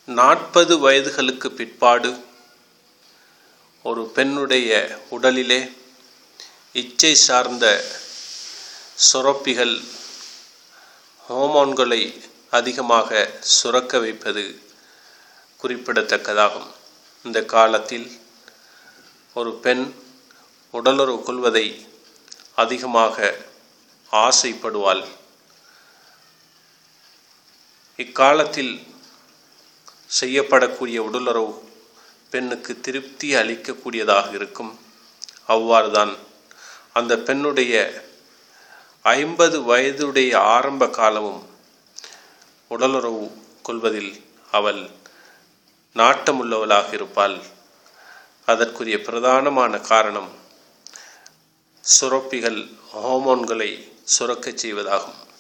நாற்பது வயதுகளுக்கு பிற்பாடு ஒரு பெண்ணுடைய உடலிலே இச்சை சார்ந்த சுரப்பிகள் ஹோமோன்களை அதிகமாக சுரக்க வைப்பது குறிப்பிடத்தக்கதாகும் இந்த காலத்தில் ஒரு பெண் உடலுறவு கொள்வதை அதிகமாக ஆசைப்படுவாள் இக்காலத்தில் செய்யப்படக்கூடிய உடலுறவு பெண்ணுக்கு திருப்தி அளிக்கக்கூடியதாக இருக்கும் அவ்வாறு தான் அந்த பெண்ணுடைய ஐம்பது வயதுடைய ஆரம்ப காலமும் உடலுறவு கொள்வதில் அவள் நாட்டமுள்ளவளாக இருப்பாள் அதற்குரிய பிரதானமான காரணம் சுரப்பிகள் ஹோமோன்களை சுரக்கச் செய்வதாகும்